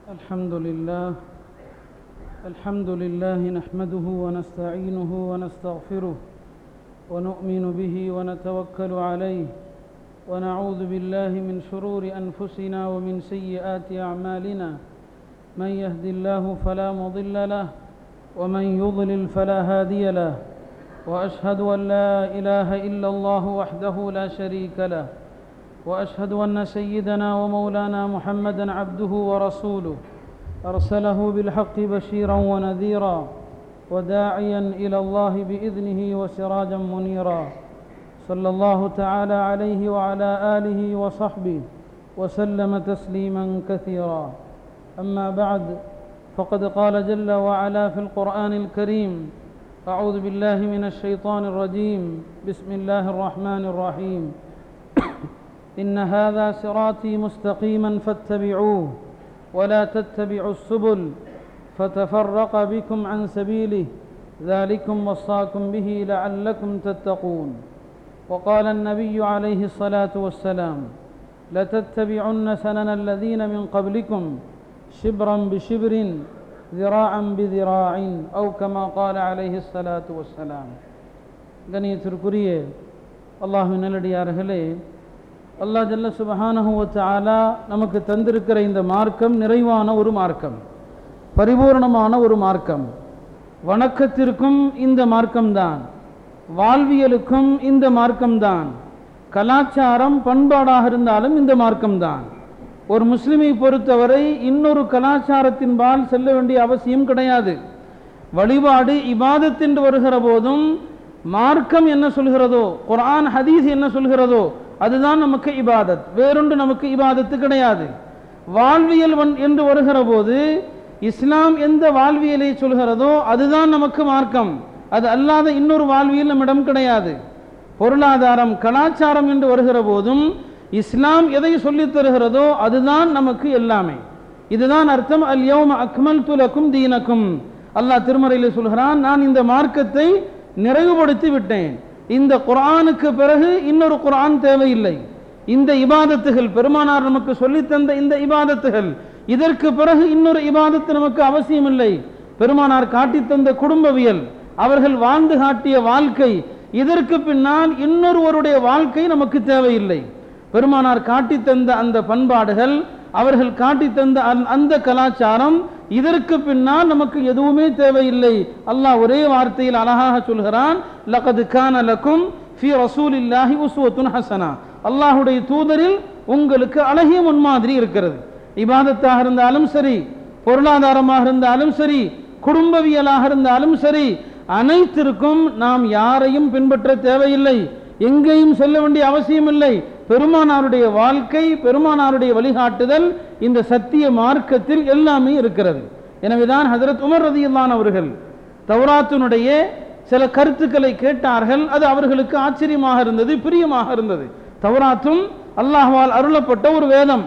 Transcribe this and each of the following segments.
الحمد لله الحمد لله نحمده ونستعينه ونستغفره ونؤمن به ونتوكل عليه ونعوذ بالله من شرور أنفسنا ومن سيئات أعمالنا من يهد الله فلا مضل له ومن يضلل فلا هادي له وأشهد أن لا إله إلا الله وحده لا شريك له واشهد ان سيدنا ومولانا محمدا عبده ورسوله ارسله بالحق بشيرا ونذيرا وداعيا الى الله باذنه وسراجا منيرا صلى الله تعالى عليه وعلى اله وصحبه وسلم تسليما كثيرا اما بعد فقد قال جل وعلا في القران الكريم اعوذ بالله من الشيطان الرجيم بسم الله الرحمن الرحيم إن هذا صراطي مستقيما فاتبعوه ولا تتبعوا السبل فتفرق بكم عن سبيله ذلكم وصاكم به لعلكم تتقون وقال النبي عليه الصلاة والسلام لتتبعن سنن الذين من قبلكم شبرا بشبر ذراعا بذراع أو كما قال عليه الصلاة والسلام கணியத்திற்குரிய அல்லாஹு நல்லடியார்களே அல்லாஹ் ஜல்ல சுபஹானஹுவத் ஆலா நமக்கு தந்திருக்கிற இந்த மார்க்கம் நிறைவான ஒரு மார்க்கம் பரிபூர்ணமான ஒரு மார்க்கம் வணக்கத்திற்கும் இந்த மார்க்கம்தான் வாழ்வியலுக்கும் இந்த மார்க்கம்தான் கலாச்சாரம் பண்பாடாக இருந்தாலும் இந்த மார்க்கம்தான் ஒரு முஸ்லிமை பொறுத்தவரை இன்னொரு கலாச்சாரத்தின்பால் செல்ல வேண்டிய அவசியம் கிடையாது வழிபாடு இபாதத்தென்று வருகிற போதும் மார்க்கம் என்ன சொல்கிறதோ குர்ஆன் ஹதீஸ் என்ன சொல்கிறதோ அதுதான் நமக்கு இபாதத் வேறொன்று நமக்கு இபாதத்து கிடையாது வாழ்வியல் என்று வருகிற போது இஸ்லாம் எந்த வாழ்வியலை சொல்கிறதோ அதுதான் நமக்கு மார்க்கம் அது அல்லாத இன்னொரு வாழ்வியல் நம்மிடம் கிடையாது பொருளாதாரம் கலாச்சாரம் என்று வருகிற போதும் இஸ்லாம் எதை சொல்லித் தருகிறதோ அதுதான் நமக்கு எல்லாமே இதுதான் அர்த்தம் அல் யௌம அக்மல் துலக்கும் தீனக்கும் அல்லாஹ் திருமறையில் சொல்கிறான் நான் இந்த மார்க்கத்தை நிறைவுபடுத்தி விட்டேன் இந்த குரானுக்கு பிறகு இன்னொரு குரான் தேவையில்லை இந்த இபாதத்துகள் பெருமானார் நமக்கு சொல்லித்தந்த இந்த இபாதத்துகள் இதற்கு பிறகு இன்னொரு இபாதத்து நமக்கு அவசியம் இல்லை பெருமானார் காட்டித்தந்த குடும்பவியல் அவர்கள் வாழ்ந்து காட்டிய வாழ்க்கை இதற்கு பின்னால் இன்னொருவருடைய வாழ்க்கை நமக்கு தேவையில்லை பெருமானார் காட்டித்தந்த அந்த பண்பாடுகள் அவர்கள் காட்டித்தந்த அந்த கலாச்சாரம் இதற்கு பின்னால் நமக்கு எதுவுமே தேவையில்லை அல்லாஹ் ஒரே வார்த்தையில் அழகாக சொல்கிறான் லகது கான லக்கும் ஃபி ரசூலில்லாஹி உஸ்வத்துன் ஹசனா அல்லாஹுடைய தூதரில் உங்களுக்கு அழகிய முன்மாதிரி இருக்கிறது இபாதத்தாக இருந்தாலும் சரி பொருளாதாரமாக இருந்தாலும் சரி குடும்பவியலாக இருந்தாலும் சரி அனைத்திற்கும் நாம் யாரையும் பின்பற்ற தேவையில்லை எங்கேயும் செல்ல வேண்டிய அவசியம் இல்லை பெருமானாருடைய வாழ்க்கை பெருமானாருடைய வழிகாட்டுதல் இந்த சத்திய மார்க்கத்தில் எல்லாமே இருக்கிறது எனவேதான் ஹசரத் உமர் ரதியுல்லான் அவர்கள் தௌராத்தினுடைய சில கருத்துக்களை கேட்டார்கள் அது அவர்களுக்கு ஆச்சரியமாக இருந்தது பிரியமாக இருந்தது தௌராத்தும் அல்லாஹ்வால் அருளப்பட்ட ஒரு வேதம்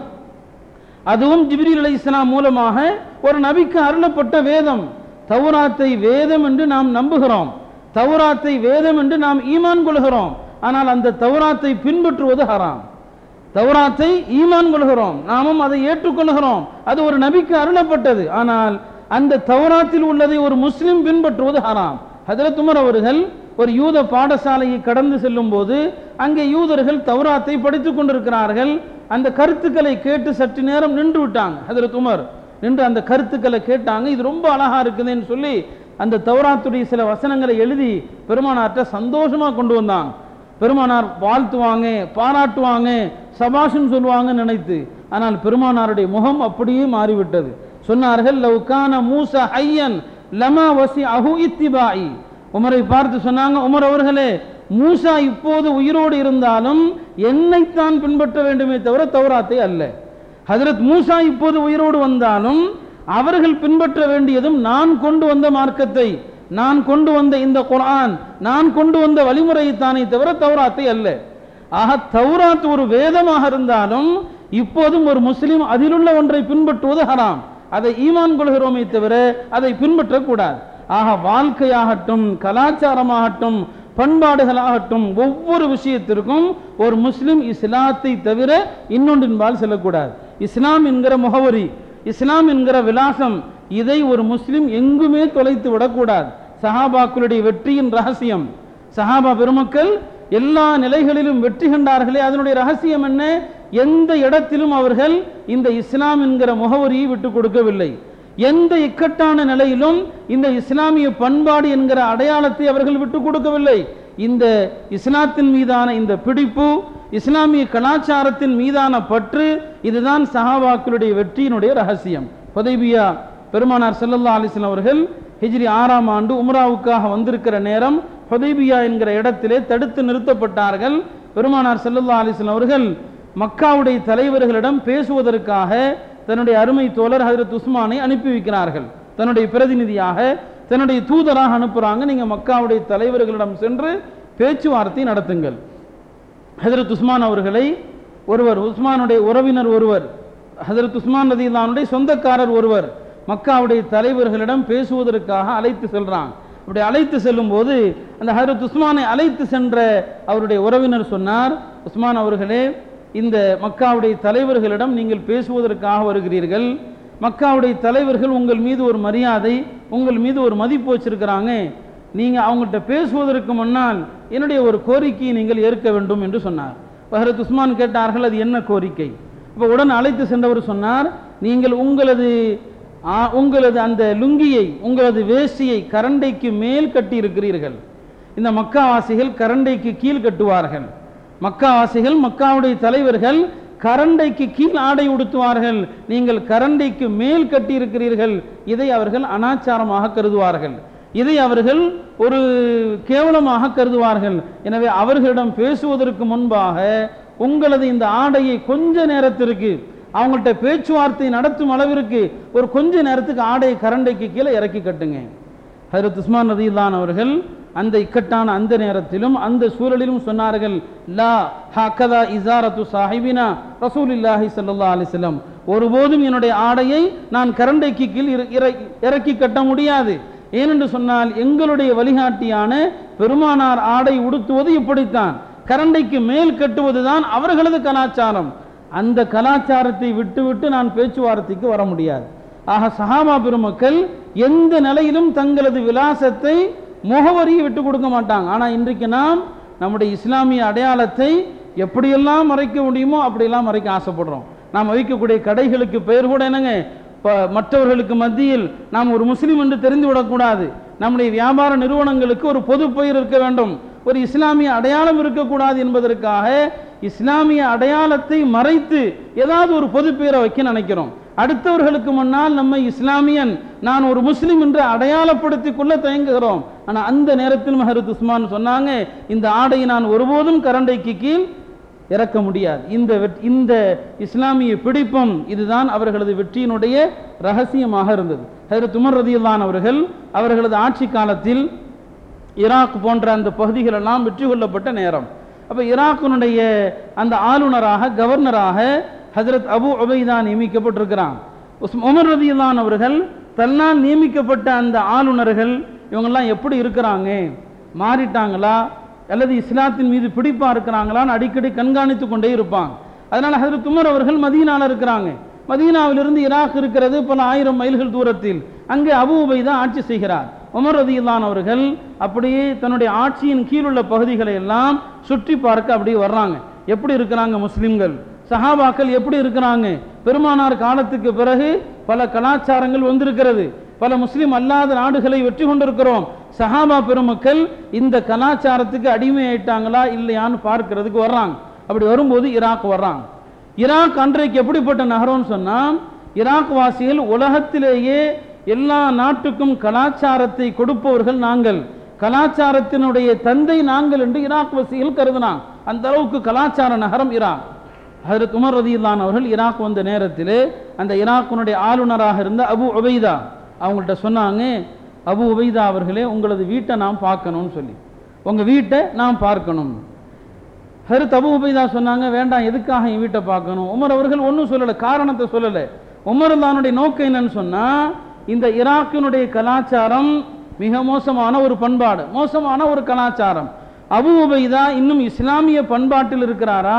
அதுவும் ஜிப்ரீல் அலி இஸ்லாம் மூலமாக ஒரு நபிக்கு அருளப்பட்ட வேதம் தௌராத்தை வேதம் என்று நாம் நம்புகிறோம் தௌராத்தை வேதம் என்று நாம் ஈமான் கொள்கிறோம் ஆனால் அந்த தௌராத்தை பின்பற்றுவது ஹராம் தௌராத்தை ஈமான் கொள்கிறோம் நாமும் அதை ஏற்றுக்கொள்கிறோம் அது ஒரு நபிக்கு அருளப்பட்டது ஆனால் அந்த தௌராத்தில் உள்ளதை ஒரு முஸ்லிம் பின்பற்றுவது ஹராம் ஹதரத் உமர் அவர்கள் ஒரு யூத பாடசாலையை கடந்து செல்லும் போது அங்கே யூதர்கள் தௌராத்தை படித்துக் கொண்டிருக்கிறார்கள் அந்த கருத்துக்களை கேட்டு சற்று நேரம் நின்று விட்டாங்க ஹதரத் உமர் நின்று அந்த கருத்துக்களை கேட்டாங்க இது ரொம்ப அழகா இருக்குதுன்னு சொல்லி அந்த தௌராத்துடைய சில வசனங்களை எழுதி பெருமானார்ட்ட சந்தோஷமா கொண்டு வந்தாங்க பெருமானார் வாழ்த்துவாங்க பாராட்டுவாங்க சபாஷன் சொல்லுவாங்கன்னு நினைத்து ஆனால் பெருமானாருடைய முகம் அப்படியே மாறிவிட்டது சொன்னார்கள் லவ்கான மூச ஐயன் லமா வசி அஹு இத்திபாயி உமரை பார்த்து சொன்னாங்க உமர் அவர்களே மூசா இப்போது உயிரோடு இருந்தாலும் என்னைத்தான் பின்பற்ற வேண்டுமே தவிர தௌராத்தை அல்ல ஹதரத் மூசா இப்போது உயிரோடு வந்தாலும் அவர்கள் பின்பற்ற வேண்டியதும் நான் கொண்டு வந்த மார்க்கத்தை நான் கொண்டு வந்த இந்த குரான் நான் கொண்டு வந்த வழிமுறையை தானே தவிர தௌராத்தை அல்ல ஆக தௌராத் ஒரு வேதமாக இருந்தாலும் இப்போதும் ஒரு முஸ்லீம் அதிலுள்ள ஒன்றை பின்பற்றுவது ஹராம் அதை ஈமான் கொள்கிறோமே தவிர அதை பின்பற்றக்கூடாது ஆக வாழ்க்கையாகட்டும் கலாச்சாரமாகட்டும் பண்பாடுகளாகட்டும் ஒவ்வொரு விஷயத்திற்கும் ஒரு முஸ்லிம் இஸ்லாத்தை தவிர இன்னொன்றின்பால் செல்லக்கூடாது இஸ்லாம் என்கிற முகவரி இஸ்லாம் என்கிற விலாசம் இதை ஒரு முஸ்லிம் எங்குமே தொலைத்து விடக்கூடாது சஹாபாக்களுடைய வெற்றியின் ரகசியம் சஹாபா பெருமக்கள் எல்லா நிலைகளிலும் வெற்றி கண்டார்களே அதனுடைய ரகசியம் என்ன எந்த இடத்திலும் அவர்கள் இந்த இஸ்லாம் என்கிற முகவரியை விட்டு கொடுக்கவில்லை எந்த இக்கட்டான நிலையிலும் இந்த இஸ்லாமிய பண்பாடு என்கிற அடையாளத்தை அவர்கள் விட்டு கொடுக்கவில்லை இந்த இஸ்லாத்தின் மீதான இந்த பிடிப்பு இஸ்லாமிய கலாச்சாரத்தின் மீதான பற்று இதுதான் சஹாபாக்களுடைய வெற்றியினுடைய ரகசியம் ஹுதைபியா பெருமானார் ஸல்லல்லாஹு அலைஹி வஸல்லம் அவர்கள் ஹிஜ்ரி ஆறாம் ஆண்டு உம்ராவுக்காக வந்திருக்கிற நேரம் ஹுதைபியா என்கிற இடத்திலே தடுத்து நிறுத்தப்பட்டார்கள் பெருமானார் ஸல்லல்லாஹு அலைஹி வஸல்லம் அவர்கள் மக்காவுடைய தலைவர்களிடம் பேசுவதற்காக தன்னுடைய அருமை தோழர் ஹஜரத் உஸ்மானை அனுப்பி வைக்கிறார்கள் தன்னுடைய பிரதிநிதியாக தன்னுடைய தூதராக அனுப்புறாங்க நீங்க மக்காவுடைய தலைவர்களிடம் சென்று பேச்சுவார்த்தை நடத்துங்கள் ஹஜரத் உஸ்மான் அவர்களை ஒருவர் உஸ்மானுடைய உறவினர் ஒருவர் ஹஜரத் உஸ்மான் ரதியுல்லானுடைய சொந்தக்காரர் ஒருவர் மக்காவுடைய தலைவர்களிடம் பேசுவதற்காக அழைத்து செல்றாங்க அப்படி அழைத்து செல்லும் போது அந்த ஹஜரத் உஸ்மானை அழைத்து சென்ற அவருடைய உறவினர் சொன்னார் உஸ்மான் அவர்களே இந்த மக்காவுடைய தலைவர்களிடம் நீங்கள் பேசுவதற்காக வருகிறீர்கள் மக்காவுடைய தலைவர்கள் உங்கள் மீது ஒரு மரியாதை உங்கள் மீது ஒரு மதிப்பு வச்சிருக்கிறாங்க நீங்கள் அவங்கள்ட்ட பேசுவதற்கு முன்னால் என்னுடைய ஒரு கோரிக்கையை நீங்கள் ஏற்க வேண்டும் என்று சொன்னார் ஹரத் உஸ்மான் கேட்டார்கள் அது என்ன கோரிக்கை இப்போ உடன் அழைத்து சென்றவர் சொன்னார் நீங்கள் உங்களது ஆ, உங்களது அந்த லுங்கியை உங்களது வேஷ்டியை கரண்டைக்கு மேல் கட்டி இருக்கிறீர்கள் இந்த மக்காவாசிகள் கரண்டைக்கு கீழ் கட்டுவார்கள் மக்காவாசிகள் மக்காவுடைய தலைவர்கள் கரண்டைக்கு கீழ் ஆடை உடுத்துவார்கள் நீங்கள் கரண்டைக்கு மேல் கட்டி இருக்கிறீர்கள் இதை அவர்கள் அனாச்சாரமாக கருதுவார்கள் இதை அவர்கள் ஒரு கேவலமாக கருதுவார்கள் எனவே அவர்களிடம் பேசுவதற்கு முன்பாக உங்களது இந்த ஆடையை கொஞ்ச நேரத்திற்கு அவங்கள்ட்ட பேச்சுவார்த்தை நடத்தும் அளவிற்கு ஒரு கொஞ்ச நேரத்துக்கு ஆடையை கரண்டைக்கு கீழே இறக்கி கட்டுங்க ஹஜரத் உஸ்மான் ரதியுல்லான் அவர்கள் அந்த இக்கட்டான அந்த நேரத்திலும் அந்த சூழலிலும் சொன்னார்கள் லா ஹக்கதா இசாரத்து சாஹிபினா ரசூலில்லாஹி ஸல்லல்லாஹு அலைஹி வஸல்லம் ஒருபோதும் என்னுடைய ஆடையை நான் கரண்டைக்கு கீழ் இற- இற- இறக்கி கட்ட முடியாது ஏனென்று சொன்னால் எங்களுடைய வழிகாட்டியான பெருமானார் ஆடை உடுத்துவது இப்படித்தான் கரண்டைக்கு மேல் கட்டுவதுதான் அவர்களது கலாச்சாரம் அந்த கலாச்சாரத்தை விட்டுவிட்டு நான் பேச்சுவார்த்தைக்கு வர முடியாது ஆக சஹாபா பெருமக்கள் எந்த நிலையிலும் தங்களது விலாசத்தை முகவரியை விட்டு கொடுக்க மாட்டாங்க ஆனால் இன்றைக்கு நாம் நம்முடைய இஸ்லாமிய அடையாளத்தை எப்படியெல்லாம் மறைக்க முடியுமோ அப்படியெல்லாம் மறைக்க ஆசைப்படுறோம் நாம் வைக்கக்கூடிய கடைகளுக்கு பெயர் கூட என்னங்க இப்போ மற்றவர்களுக்கு மத்தியில் நாம் ஒரு முஸ்லீம் என்று தெரிந்து விடக்கூடாது நம்முடைய வியாபார நிறுவனங்களுக்கு ஒரு பொது பெயர் இருக்க வேண்டும் ஒரு இஸ்லாமிய அடையாளம் இருக்கக்கூடாது என்பதற்காக இஸ்லாமிய அடையாளத்தை மறைத்து ஏதாவது ஒரு பொது பெயரை வைக்க நினைக்கிறோம் அடுத்தவர்களுக்கு முன்னால் நம்மை இஸ்லாமியன் நான் ஒரு முஸ்லிம் என்று அடையாளப்படுத்திக் கொள்ள தயங்குகிறோம் ஆனால் அந்த நேரத்தில் மஹரத் உஸ்மான் சொன்னாங்க இந்த ஆடையை நான் ஒருபோதும் கரண்டைக்கு கீழ் இறக்க முடியாது இந்த வெட்- இந்த இஸ்லாமிய பிடிப்பம் இதுதான் அவர்களது வெற்றியினுடைய ரகசியமாக இருந்தது ஹஜரத் உமர் ரதியுல்லான் அவர்கள் அவர்களது ஆட்சி காலத்தில் ஈராக் போன்ற அந்த பகுதிகள் எல்லாம் வெற்றி கொள்ளப்பட்ட நேரம் அப்போ ஈராக்கினுடைய அந்த ஆளுநராக கவர்னராக ஹஜரத் அபு உபைதா நியமிக்கப்பட்டிருக்கிறான் உஸ்- உமர் ரதியுல்லான் அவர்கள் தன்னால் நியமிக்கப்பட்ட அந்த ஆளுநர்கள் இவங்கெல்லாம் எப்படி இருக்கிறாங்க மாறிட்டாங்களா அல்லது இஸ்லாத்தின் மீது பிடிப்பா இருக்கிறாங்களான்னு அடிக்கடி கண்காணித்து கொண்டே இருப்பாங்க அதனால ஹஜரத் உமர் அவர்கள் மதீனால இருக்கிறாங்க மதீனாவிலிருந்து ஈராக் இருக்கிறது பல ஆயிரம் மைல்கள் தூரத்தில் அங்கே அபு உபைதா ஆட்சி செய்கிறார் உமர் ரதியுல்லான் அவர்கள் அப்படியே தன்னுடைய ஆட்சியின் கீழுள்ள பகுதிகளை எல்லாம் சுற்றி பார்க்க அப்படியே வர்றாங்க எப்படி இருக்கிறாங்க முஸ்லிம்கள் சஹாபாக்கள் எப்படி இருக்கிறாங்க பெருமானார் காலத்துக்கு பிறகு பல கலாச்சாரங்கள் வந்திருக்கிறது பல முஸ்லிம் அல்லாத நாடுகளை வெற்றி கொண்டிருக்கிறோம் சஹாபா பெருமக்கள் இந்த கலாச்சாரத்துக்கு அடிமையாயிட்டாங்களா இல்லையான்னு பார்க்கிறதுக்கு வர்றாங்க அப்படி வரும்போது ஈராக் வர்றாங்க ஈராக் அன்றைக்கு எப்படிப்பட்ட நகரம்னு சொன்னா ஈராக் வாசிகள் உலகத்திலேயே எல்லா நாட்டுக்கும் கலாச்சாரத்தை கொடுப்பவர்கள் நாங்கள் கலாச்சாரத்தினுடைய தந்தை நாங்கள் என்று ஈராக் வாசிகள் கருதினாங்க அந்த அளவுக்கு கலாச்சார நகரம் ஈராக் ஹஜரத் உமர் ரதியுல்லான் அவர்கள் ஈராக் வந்த நேரத்திலே அந்த ஈராக்கினுடைய ஆளுநராக இருந்த அபு உபைதா அவங்கள்ட்ட சொன்னாங்க அபு உபைதா அவர்களே உங்களது வீட்டை நாம் பார்க்கணும்னு சொல்லி உங்க வீட்டை நாம் பார்க்கணும் ஹரித் அபு உபைதா சொன்னாங்க வேண்டாம் எதுக்காக என் வீட்டை பார்க்கணும் உமர் அவர்கள் ஒன்றும் சொல்லலை காரணத்தை சொல்லலை உமர் அல்லானுடைய நோக்கம் என்னன்னு சொன்னா இந்த ஈராக்கினுடைய கலாச்சாரம் மிக மோசமான ஒரு பண்பாடு மோசமான ஒரு கலாச்சாரம் அபு உபைதா இன்னும் இஸ்லாமிய பண்பாட்டில் இருக்கிறாரா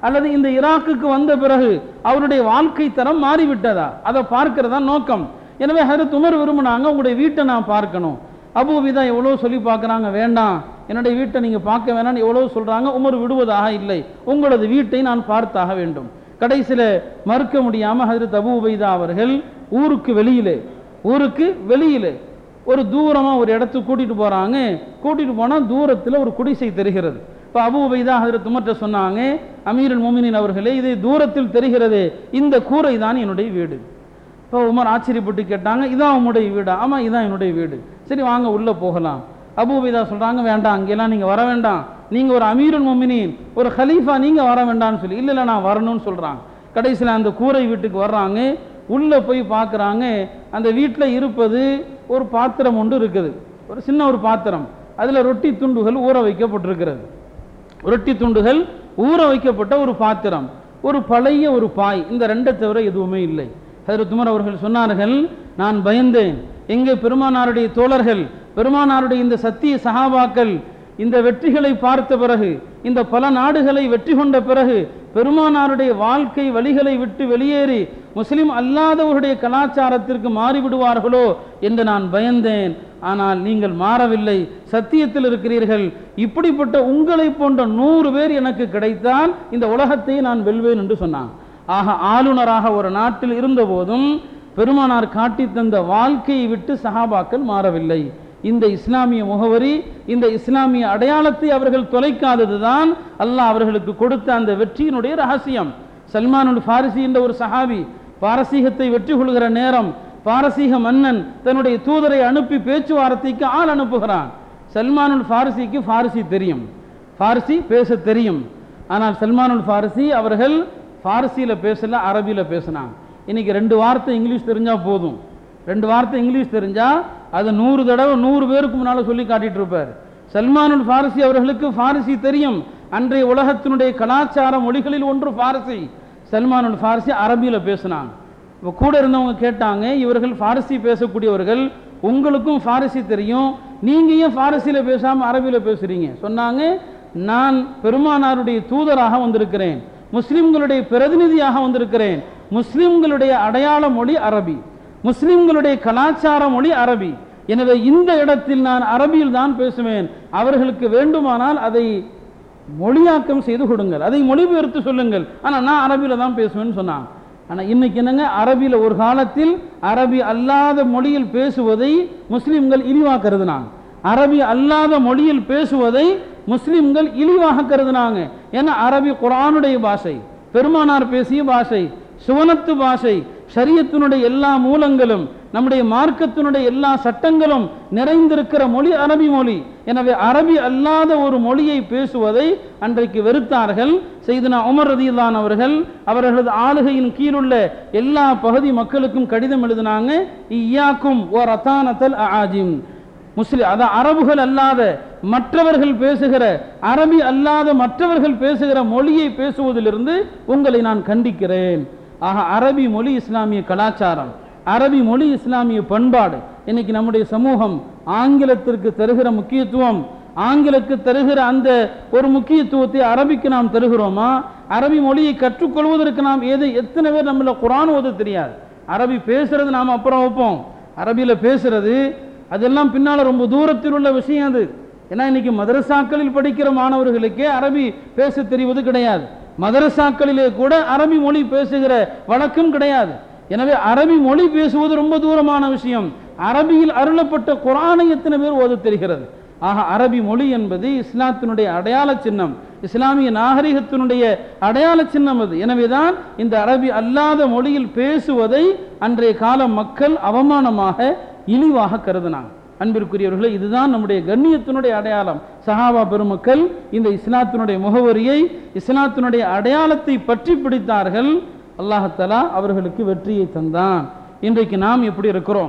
அல்லது இந்த ஈராக்குக்கு வந்த பிறகு அவருடைய வாழ்க்கை தரம் மாறிவிட்டதா அதை பார்க்கிறதா நோக்கம் எனவே ஹரத் உமர் விரும்பினாங்க உங்களுடைய வீட்டை நான் பார்க்கணும் அபூபிதா எவ்வளோ சொல்லி பார்க்குறாங்க வேண்டாம் என்னுடைய வீட்டை நீங்கள் பார்க்க வேணாம்னு எவ்வளோ சொல்கிறாங்க உமர் விடுவதாக இல்லை உங்களது வீட்டை நான் பார்த்தாக வேண்டும் கடைசியில் மறுக்க முடியாமல் ஹஜரத் அபு உபைதா அவர்கள் ஊருக்கு வெளியிலே ஊருக்கு வெளியிலே ஒரு தூரமாக ஒரு இடத்துக்கு கூட்டிகிட்டு போகிறாங்க கூட்டிகிட்டு போனால் தூரத்தில் ஒரு குடிசை தெரிகிறது இப்போ அபு உபைதா ஹஜரத் உமர்கிட்ட சொன்னாங்க அமீருல் மோமினின் அவர்களே இது தூரத்தில் தெரிகிறது இந்த கூரை தான் என்னுடைய வீடு இப்போ உமர் ஆச்சரியப்பட்டு கேட்டாங்க இதான் உம்முடைய வீடா ஆமாம் இதான் என்னுடைய வீடு சரி வாங்க உள்ளே போகலாம் அபு உபைதா சொல்கிறாங்க வேண்டாம் அங்கெல்லாம் நீங்கள் வர வேண்டாம் நீங்கள் ஒரு அமீருல் மொமினின் ஒரு ஹலீஃபா நீங்கள் வர வேண்டாம்னு சொல்லி இல்லை இல்லை நான் வரணும்னு சொல்கிறாங்க கடைசியில் அந்த கூரை வீட்டுக்கு வர்றாங்க உள்ளே போய் பார்க்குறாங்க அந்த வீட்டில் இருப்பது ஒரு பாத்திரம் ஒன்று இருக்குது ஒரு சின்ன ஒரு பாத்திரம் அதில் ரொட்டி துண்டுகள் ஊற வைக்கப்பட்டிருக்கிறது ரொட்டி துண்டுகள் ஊற வைக்கப்பட்ட ஒரு பாத்திரம் ஒரு பழைய ஒரு பாய் இந்த ரெண்டை தவிர எதுவுமே இல்லை ஹதரத் உமர் அவர்கள் சொன்னார்கள் நான் பயந்தேன் எங்கே பெருமானாருடைய தோழர்கள் பெருமானாருடைய இந்த சத்திய சகாபாக்கள் இந்த வெற்றிகளை பார்த்த பிறகு இந்த பல நாடுகளை வெற்றி கொண்ட பிறகு பெருமானாருடைய வாழ்க்கை வழிகளை விட்டு வெளியேறி முஸ்லிம் அல்லாதவருடைய கலாச்சாரத்திற்கு மாறிவிடுவார்களோ என்று நான் பயந்தேன் ஆனால் நீங்கள் மாறவில்லை சத்தியத்தில் இருக்கிறீர்கள் இப்படிப்பட்ட உங்களை போன்ற நூறு பேர் எனக்கு கிடைத்தால் இந்த உலகத்தை நான் வெல்வேன் என்று சொன்னான் ஆக ஆளுநராக ஒரு நாட்டில் இருந்தபோதும் பெருமானார் காட்டி தந்த வாழ்க்கையை விட்டு சஹாபாக்கள் மாறவில்லை இந்த இஸ்லாமிய முகவரி இந்த இஸ்லாமிய அடையாளத்தை அவர்கள் தொலைக்காதது தான் அல்லாஹ் அவர்களுக்கு கொடுத்த அந்த வெற்றியினுடைய ரகசியம் சல்மானுல் ஃபாரிசி என்ற ஒரு சஹாபி பாரசீகத்தை வெற்றி கொள்கிற நேரம் பாரசீக மன்னன் தன்னுடைய தூதரை அனுப்பி பேச்சுவார்த்தைக்கு ஆள் அனுப்புகிறான் சல்மானுல் ஃபாரிசிக்கு ஃபாரிசி தெரியும் ஃபாரிசி பேச தெரியும் ஆனால் சல்மானுல் ஃபாரிசி அவர்கள் ஃபாரிசியில் பேசல அரபியில் பேசினாங்க இன்னைக்கு ரெண்டு வார்த்தை இங்கிலீஷ் தெரிஞ்சால் போதும் ரெண்டு வார்த்தை இங்கிலீஷ் தெரிஞ்சால் அது நூறு தடவை நூறு பேருக்கு முன்னால் சொல்லி காட்டிட்டு இருப்பார் சல்மானுல் ஃபாரிசி அவர்களுக்கு ஃபாரிசி தெரியும் அன்றைய உலகத்தினுடைய கலாச்சார மொழிகளில் ஒன்று ஃபாரிசி சல்மானுல் ஃபாரிசி அரபியில் பேசினாங்க இப்போ கூட இருந்தவங்க கேட்டாங்க இவர்கள் ஃபாரிசி பேசக்கூடியவர்கள் உங்களுக்கும் ஃபாரிசி தெரியும் நீங்கள் ஏன் ஃபாரிசியில் பேசாமல் அரபியில் பேசுகிறீங்க சொன்னாங்க நான் பெருமானாருடைய தூதராக வந்திருக்கிறேன் முஸ்லிம்களுடைய பிரதிநிதியாக வந்திருக்கிறேன் முஸ்லிம்களுடைய அடையாள மொழி அரபி முஸ்லிம்களுடைய கலாச்சார மொழி அரபி எனவே இந்த இடத்தில் நான் அரபியில் தான் பேசுவேன் அவர்களுக்கு வேண்டுமானால் அதை மொழியாக்கம் செய்து கொடுங்கள் அதை மொழிபெயர்த்து சொல்லுங்கள் ஆனால் நான் அரபியில் தான் பேசுவேன்னு சொன்னாங்க ஆனால் இன்னைக்கு என்னங்க அரபியில் ஒரு காலத்தில் அரபி அல்லாத மொழியில் பேசுவதை முஸ்லிம்கள் இழிவாக கருதுனாங்க அரபி அல்லாத மொழியில் பேசுவதை முஸ்லிம்கள் இழிவாக கருதுனாங்க ஏன்னா அரபி குரானுடைய பாஷை பெருமானார் பேசிய பாஷை சுவனத்து பாஷை ஷரியத்தினுடைய எல்லா மூலங்களும் நம்முடைய மார்க்கத்தினுடைய எல்லா சட்டங்களும் நிறைந்திருக்கிற மொழி அரபி மொழி எனவே அரபி அல்லாத ஒரு மொழியை பேசுவதை அன்றைக்கு வெறுத்தார்கள் செய்தனா உமர் ரதியுல்லான் அவர்கள் அவர்களது ஆளுகையின் கீழுள்ள எல்லா பகுதி மக்களுக்கும் கடிதம் எழுதினாங்க இய்யாக்கும் ஓர் அத்தானத்தல் ஆஜிம் முஸ்லிம் அதான் அரபுகள் அல்லாத மற்றவர்கள் பேசுகிற அரபி அல்லாத மற்றவர்கள் பேசுகிற மொழியை பேசுவதிலிருந்து உங்களை நான் கண்டிக்கிறேன் ஆக அரபி மொழி இஸ்லாமிய கலாச்சாரம் அரபி மொழி இஸ்லாமிய பண்பாடு இன்னைக்கு நம்முடைய சமூகம் ஆங்கிலத்திற்கு தருகிற முக்கியத்துவம் ஆங்கிலத்துக்கு தருகிற அந்த ஒரு முக்கியத்துவத்தை அரபிக்கு நாம் தருகிறோமா அரபி மொழியை கற்றுக்கொள்வதற்கு நாம் ஏது எத்தனை பேர் நம்மள குரான் ஓத தெரியாது அரபி பேசுறது நாம் அப்புறம் வைப்போம் அரபியில் பேசுறது அதெல்லாம் பின்னால் ரொம்ப தூரத்தில் உள்ள விஷயம் அது ஏன்னா இன்னைக்கு மதரசாக்களில் படிக்கிற மாணவர்களுக்கே அரபி பேச தெரிவது கிடையாது மதரசாக்களிலே கூட அரபி மொழி பேசுகிற வழக்கம் கிடையாது எனவே அரபி மொழி பேசுவது ரொம்ப தூரமான விஷயம் அரபியில் அருளப்பட்ட குரானை எத்தனை பேர் ஓத தெரிகிறது ஆக அரபி மொழி என்பது இஸ்லாத்தினுடைய அடையாள சின்னம் இஸ்லாமிய நாகரிகத்தினுடைய அடையாள சின்னம் அது எனவேதான் இந்த அரபி அல்லாத மொழியில் பேசுவதை அன்றைய கால மக்கள் அவமானமாக இழிவாக கருதினாங்க அன்பிற்குரியவர்களே இதுதான் நம்முடைய கண்ணியத்தினுடைய அடையாளம் சஹாபா பெருமக்கள் இந்த இஸ்லாத்தினுடைய முகவரியை இஸ்லாத்தினுடைய அடையாளத்தை பற்றி பிடித்தார்கள் அல்லாஹத்தலா அவர்களுக்கு வெற்றியை தந்தான் இன்றைக்கு நாம் எப்படி இருக்கிறோம்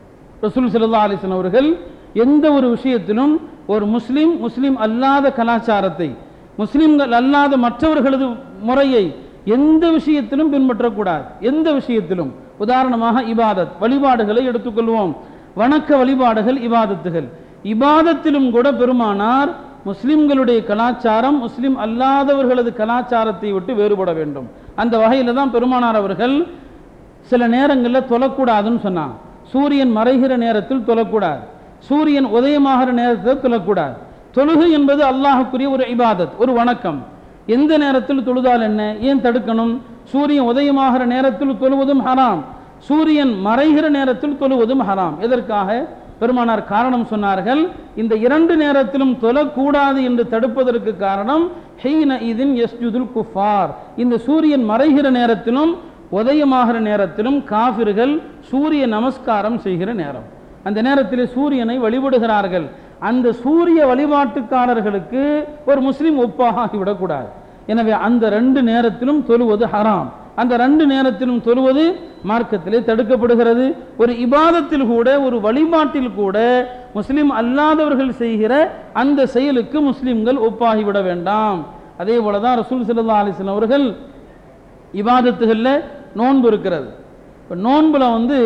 ரசூல் சல்லா அலிஸ்லாம் அவர்கள் எந்த ஒரு விஷயத்திலும் ஒரு முஸ்லீம் முஸ்லீம் அல்லாத கலாச்சாரத்தை முஸ்லிம்கள் அல்லாத மற்றவர்களது முறையை எந்த விஷயத்திலும் பின்பற்றக்கூடாது எந்த விஷயத்திலும் உதாரணமாக இபாதத் வழிபாடுகளை எடுத்துக்கொள்வோம் வணக்க வழிபாடுகள் இபாதத்துகள் இபாதத்திலும் கூட பெருமானார் முஸ்லிம்களுடைய கலாச்சாரம் முஸ்லிம் அல்லாதவர்களது கலாச்சாரத்தை விட்டு வேறுபட வேண்டும் அந்த வகையில் தான் பெருமானார் அவர்கள் சில நேரங்களில் தொழக்கூடாதுன்னு சொன்னாங்க சூரியன் மறைகிற நேரத்தில் தொழக்கூடாது சூரியன் உதயமாகிற நேரத்தில் தொழக்கூடாது தொழுகை என்பது அல்லாஹுக்குரிய ஒரு இபாதத் ஒரு வணக்கம் எந்த நேரத்தில் தொழுதால் என்ன ஏன் தடுக்கணும் சூரியன் உதயமாகிற நேரத்தில் தொழுவதும் ஹராம் சூரியன் மறைகிற நேரத்தில் தொழுவதும் ஹராம் எதற்காக பெருமானார் காரணம் சொன்னார்கள் இந்த இரண்டு நேரத்திலும் தொழக்கூடாது என்று தடுப்பதற்கு காரணம் ஹெய்ன இதின் எஸ்ஜுதுல் குஃபார் இந்த சூரியன் மறைகிற நேரத்திலும் உதயமாகிற நேரத்திலும் காபிர்கள் சூரிய நமஸ்காரம் செய்கிற நேரம் அந்த நேரத்தில் சூரியனை வழிபடுகிறார்கள் அந்த சூரிய வழிபாட்டுக்காரர்களுக்கு ஒரு முஸ்லீம் ஒப்பாக ஆகிவிடக்கூடாது எனவே அந்த ரெண்டு நேரத்திலும் தொழுவது ஹராம் அந்த ரெண்டு நேரத்திலும் தொழுவது மார்க்கத்திலே தடுக்கப்படுகிறது ஒரு இபாதத்தில் கூட ஒரு வழிபாட்டில் கூட முஸ்லிம் அல்லாதவர்கள் செய்கிற அந்த செயலுக்கு முஸ்லிம்கள் ஒப்பாகிவிட வேண்டாம் அதே போல தான் ரசூல் சல்லா அலிஸ்லாம் அவர்கள் இபாதத்துகளில் நோன்பு இருக்கிறது இப்போ நோன்புல வந்து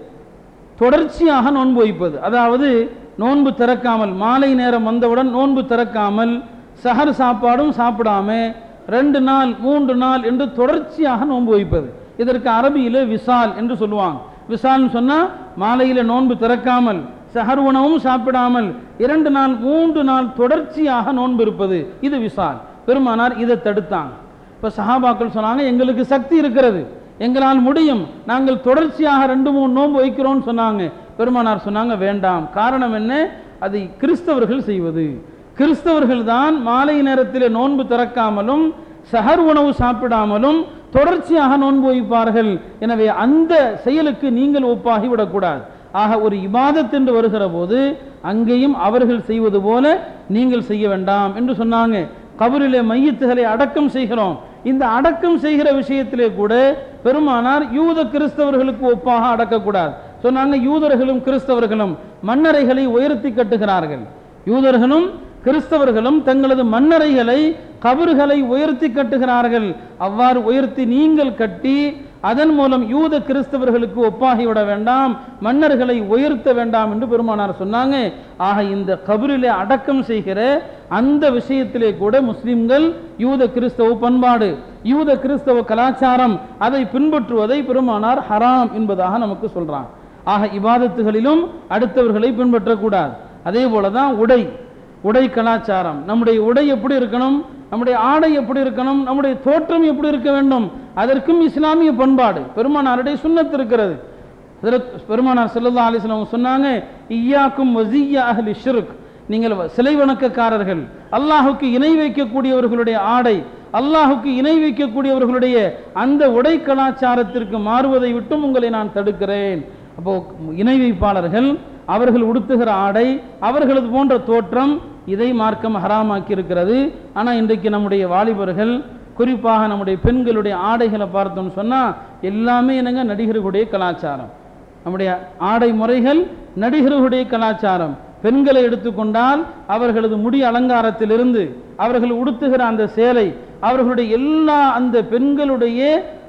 தொடர்ச்சியாக நோன்பு வைப்பது அதாவது நோன்பு திறக்காமல் மாலை நேரம் வந்தவுடன் நோன்பு திறக்காமல் சஹர் சாப்பாடும் சாப்பிடாம ரெண்டு நாள் மூன்று நாள் என்று தொடர்ச்சியாக நோன்பு வைப்பது இதற்கு அரபியிலே விசால் என்று சொல்லுவாங்க விசால்னு சொன்னால் மாலையில் நோன்பு திறக்காமல் சஹர் உணவும் சாப்பிடாமல் இரண்டு நாள் மூன்று நாள் தொடர்ச்சியாக நோன்பு இருப்பது இது விசால் பெருமானார் இதை தடுத்தாங்க இப்போ சஹாபாக்கள் சொன்னாங்க எங்களுக்கு சக்தி இருக்கிறது எங்களால் முடியும் நாங்கள் தொடர்ச்சியாக ரெண்டு மூணு நோன்பு வைக்கிறோம்னு சொன்னாங்க பெருமானார் சொன்னாங்க வேண்டாம் காரணம் என்ன அதை கிறிஸ்தவர்கள் செய்வது கிறிஸ்தவர்கள் தான் மாலை நேரத்தில் நோன்பு திறக்காமலும் சஹர் உணவு சாப்பிடாமலும் தொடர்ச்சியாக நோன்பு வைப்பார்கள் எனவே அந்த செயலுக்கு நீங்கள் ஒப்பாகி விடக்கூடாது ஆக ஒரு இபாதத் என்று வருகிற போது அங்கேயும் அவர்கள் செய்வது போல நீங்கள் செய்ய வேண்டாம் என்று சொன்னாங்க கபரிலே மையத்துகளை அடக்கம் செய்கிறோம் இந்த அடக்கம் செய்கிற விஷயத்திலே கூட பெருமானார் யூத கிறிஸ்தவர்களுக்கு ஒப்பாக அடக்கக்கூடாது சொன்னாங்க யூதர்களும் கிறிஸ்தவர்களும் மன்னரைகளை உயர்த்தி கட்டுகிறார்கள் யூதர்களும் கிறிஸ்தவர்களும் தங்களது மன்னரைகளை கபறுகளை உயர்த்தி கட்டுகிறார்கள் அவ்வாறு உயர்த்தி நீங்கள் கட்டி அதன் மூலம் யூத கிறிஸ்தவர்களுக்கு ஒப்பாகிவிட வேண்டாம் மன்னர்களை உயர்த்த வேண்டாம் என்று பெருமானார் சொன்னாங்க ஆக இந்த கபரிலே அடக்கம் செய்கிற அந்த விஷயத்திலே கூட முஸ்லிம்கள் யூத கிறிஸ்தவ பண்பாடு யூத கிறிஸ்தவ கலாச்சாரம் அதை பின்பற்றுவதை பெருமானார் ஹராம் என்பதாக நமக்கு சொல்றான் ஆக இபாதத்துகளிலும் அடுத்தவர்களை பின்பற்றக்கூடாது அதே போல தான் உடை உடை கலாச்சாரம் நம்முடைய உடை எப்படி இருக்கணும் நம்முடைய ஆடை எப்படி இருக்கணும் நம்முடைய தோற்றம் எப்படி இருக்க வேண்டும் அதற்கும் இஸ்லாமிய பண்பாடு பெருமானாருடைய சுண்ணத்து இருக்கிறது ஹஜரத் பெருமானார் ஸல்லல்லாஹு அலைஹி வஸல்லம் சொன்னாங்க இய்யாக்கும் வஸிய்யா அஹ்லி ஷிர்க் நீங்கள் சிலை வணக்கக்காரர்கள் அல்லாஹுக்கு இணை வைக்கக்கூடியவர்களுடைய ஆடை அல்லாஹுக்கு இணை வைக்கக்கூடியவர்களுடைய அந்த உடை கலாச்சாரத்திற்கு மாறுவதை விட்டும் உங்களை நான் தடுக்கிறேன் அப்போ இணை வைப்பாளர்கள் அவர்கள் உடுத்துகிற ஆடை அவர்களது போன்ற தோற்றம் இதை மார்க்கம் ஹராமாக்கி இருக்கிறது ஆனால் இன்றைக்கு நம்முடைய வாலிபர்கள் குறிப்பாக நம்முடைய பெண்களுடைய ஆடைகளை பார்த்தோம்னு சொன்னால் எல்லாமே என்னங்க நடிகர்களுடைய கலாச்சாரம் நம்முடைய ஆடை முறைகள் நடிகர்களுடைய கலாச்சாரம் பெண்களை எடுத்துக்கொண்டால் அவர்களது முடி அலங்காரத்திலிருந்து அவர்கள் உடுத்துகிற அந்த சேலை அவர்களுடைய எல்லா அந்த பெண்களுடைய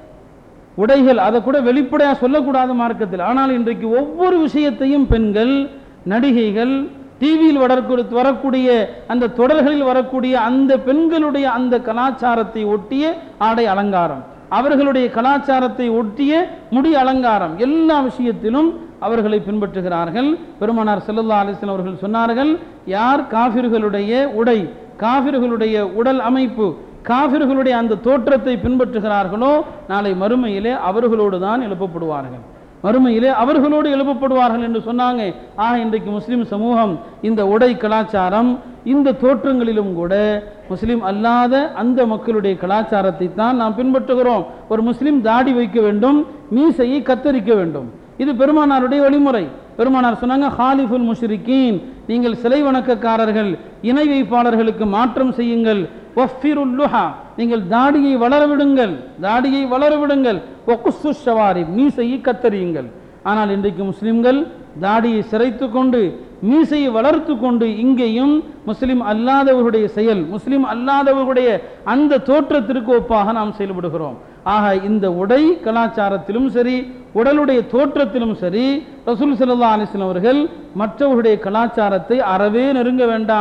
உடைகள் அதை கூட வெளிப்படையாக சொல்லக்கூடாத மார்க்கத்தில் ஆனால் இன்றைக்கு ஒவ்வொரு விஷயத்தையும் பெண்கள் நடிகைகள் டிவியில் வளர்க்கு வரக்கூடிய அந்த தொடர்களில் வரக்கூடிய அந்த பெண்களுடைய அந்த கலாச்சாரத்தை ஒட்டிய ஆடை அலங்காரம் அவர்களுடைய கலாச்சாரத்தை ஒட்டிய முடி அலங்காரம் எல்லா விஷயத்திலும் அவர்களை பின்பற்றுகிறார்கள் பெருமானார் செல்லல்லா அலிஸ்லாம் அவர்கள் சொன்னார்கள் யார் காபிர்களுடைய உடை காபிர்களுடைய உடல் அமைப்பு காபிர்களுடைய அந்த தோற்றத்தை பின்பற்றுகிறார்களோ நாளை மறுமையிலே அவர்களோடு தான் எழுப்பப்படுவார்கள் மறுமையிலே அவர்களோடு எழுப்பப்படுவார்கள் என்று சொன்னாங்க ஆக இன்றைக்கு முஸ்லிம் சமூகம் இந்த உடை கலாச்சாரம் இந்த தோற்றங்களிலும் கூட முஸ்லிம் அல்லாத அந்த மக்களுடைய கலாச்சாரத்தை தான் நாம் பின்பற்றுகிறோம் ஒரு முஸ்லிம் தாடி வைக்க வேண்டும் மீசையை கத்தரிக்க வேண்டும் இது பெருமானாருடைய வழிமுறை பெருமானார் சொன்னாங்க ஹாலிஃபுல் முஷ்ரிக்கீன் நீங்கள் சிலை வணக்கக்காரர்கள் இணை வைப்பாளர்களுக்கு மாற்றம் செய்யுங்கள் ஒஃபிருல்லுஹா நீங்கள் தாடியை வளர விடுங்கள் தாடியை வளர விடுங்கள் ஒக்குசு ஷவாரி மீசையை கத்தரியுங்கள் ஆனால் இன்றைக்கு முஸ்லிம்கள் தாடியை சிரைத்து கொண்டு மீசையை வளர்த்து கொண்டு இங்கேயும் முஸ்லிம் அல்லாதவர்களுடைய செயல் முஸ்லிம் அல்லாதவர்களுடைய அந்த தோற்றத்திற்கு ஒப்பாக நாம் செயல்படுகிறோம் ஆக இந்த உடை கலாச்சாரத்திலும் சரி உடலுடைய தோற்றத்திலும் சரி ரசூல் சல்லா அலிஸ்லாம் அவர்கள் மற்றவர்களுடைய கலாச்சாரத்தை அறவே நெருங்க வேண்டாம்